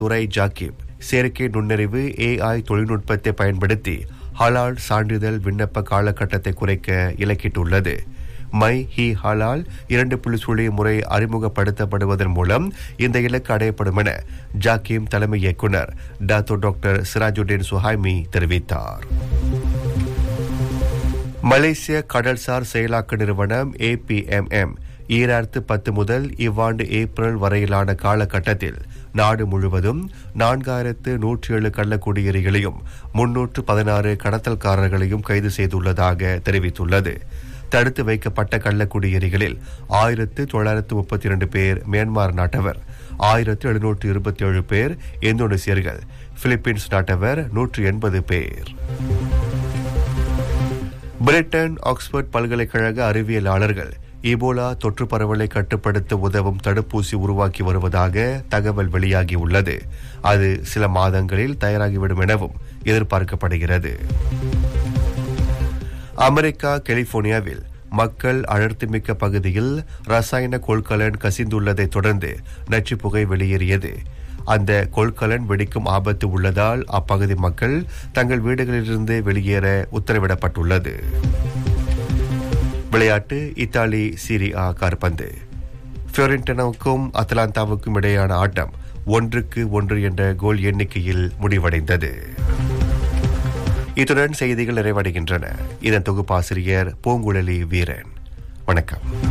துரை ஜாக்கிப் செயற்கை நுண்ணறிவு ஏஐ தொழில்நுட்பத்தை பயன்படுத்தி ஹலால் சான்றிதழ் விண்ணப்ப காலகட்டத்தை குறைக்க இலக்கிட்டுள்ளது மை ஹி ஹலால் இரண்டு புள்ளி சுழி முறை அறிமுகப்படுத்தப்படுவதன் மூலம் இந்த இலக்கு அடையப்படும் என ஜாக்கிம் தலைமை இயக்குனர் டாத்தோ டாக்டர் சிராஜுddin சுஹைமி தெரிவித்தார் மலேசிய கடல்சார் செயலாக்க நிறுவனம் ஏபிஎம்எம் ஈராயிரத்து பத்து முதல் இவ்வாண்டு ஏப்ரல் வரையிலான காலகட்டத்தில் நாடு முழுவதும் நான்காயிரத்து நூற்றி ஏழு கள்ளக்குடியேறிகளையும் முன்னூற்று பதினாறு கடத்தல்காரர்களையும் கைது செய்துள்ளதாக தெரிவித்துள்ளது தடுத்து வைக்கப்பட்ட கள்ளக்குடியேறிகளில் ஆயிரத்து தொள்ளாயிரத்து முப்பத்தி இரண்டு பேர் மியான்மர் நாட்டவர் ஆயிரத்து எழுநூற்று இருபத்தி ஏழு பேர் இந்தோனேசியர்கள் பிலிப்பீன்ஸ் நாட்டவர் நூற்று எண்பது பேர் பிரிட்டன் ஆக்ஸ்போர்ட் பல்கலைக்கழக அறிவியலாளர்கள் இபோலா தொற்று பரவலை கட்டுப்படுத்த உதவும் தடுப்பூசி உருவாக்கி வருவதாக தகவல் வெளியாகியுள்ளது அது சில மாதங்களில் தயாராகிவிடும் எனவும் எதிர்பார்க்கப்படுகிறது அமெரிக்கா கலிபோர்னியாவில் மக்கள் அடர்த்திமிக்க பகுதியில் ரசாயன கொள்கலன் கசிந்துள்ளதை தொடர்ந்து நச்சு புகை வெளியேறியது அந்த கொள்கலன் வெடிக்கும் ஆபத்து உள்ளதால் அப்பகுதி மக்கள் தங்கள் வீடுகளிலிருந்து வெளியேற உத்தரவிடப்பட்டுள்ளது விளையாட்டு இத்தாலி சீரியா கார்பந்து ஃபியோரென்டினாவுக்கும் அத்லாந்தாவுக்கும் இடையான ஆட்டம் ஒன்றுக்கு ஒன்று என்ற கோல் எண்ணிக்கையில் முடிவடைந்தது இத்துடன் செய்திகள் நிறைவடைகின்றன இதன் தொகுப்பாசிரியர் பூங்குழலி வீரன் வணக்கம்